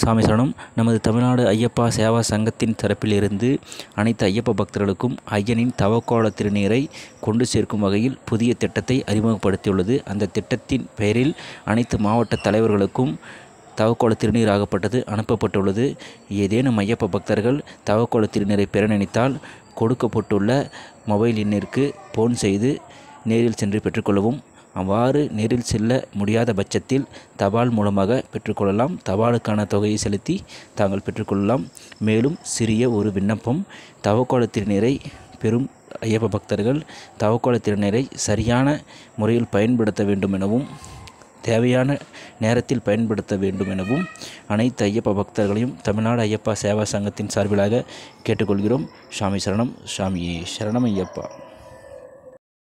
சாமி சரணம் நமது தமிழ்நாடு ஐயப்பா சேவா சங்கத்தின் தரப்பிலிருந்து அனைத்து ஐயப்ப பக்தர்களுக்கும் ஐயனின் தவக்கோல திருநீரை கொண்டு சேர்க்கும் வகையில் புதிய திட்டத்தை அறிமுகப்படுத்தியுள்ளது அந்த திட்டத்தின் பெயரில் அனைத்து மாவட்ட தலைவர்களுக்கும் தவக்கோல திருநீர் ஆகப்பட்டது அனுப்பப்பட்டுள்ளது ஏதேனும் ஐயப்ப பக்தர்கள் தவக்கோல திருநீரை பெற நினைத்தால் கொடுக்கப்பட்டுள்ள மொபைல் எண்ணிற்கு ஃபோன் செய்து நேரில் சென்று பெற்றுக்கொள்ளவும் அவ்வாறு நேரில் செல்ல முடியாத பட்சத்தில் தபால் மூலமாக பெற்றுக்கொள்ளலாம் தபாலுக்கான தொகையை செலுத்தி தாங்கள் பெற்றுக்கொள்ளலாம் மேலும் சிறிய ஒரு விண்ணப்பம் தவக்கோல திருநீரை பெறும் ஐயப்ப பக்தர்கள் தவக்கோல திருநீரை சரியான முறையில் பயன்படுத்த வேண்டும் எனவும் தேவையான நேரத்தில் பயன்படுத்த வேண்டும் எனவும் அனைத்து ஐயப்ப பக்தர்களையும் தமிழ்நாடு ஐயப்பா சேவா சங்கத்தின் சார்பிலாக கேட்டுக்கொள்கிறோம் சாமி சரணம் சாமியே சரணம் ஐயப்பா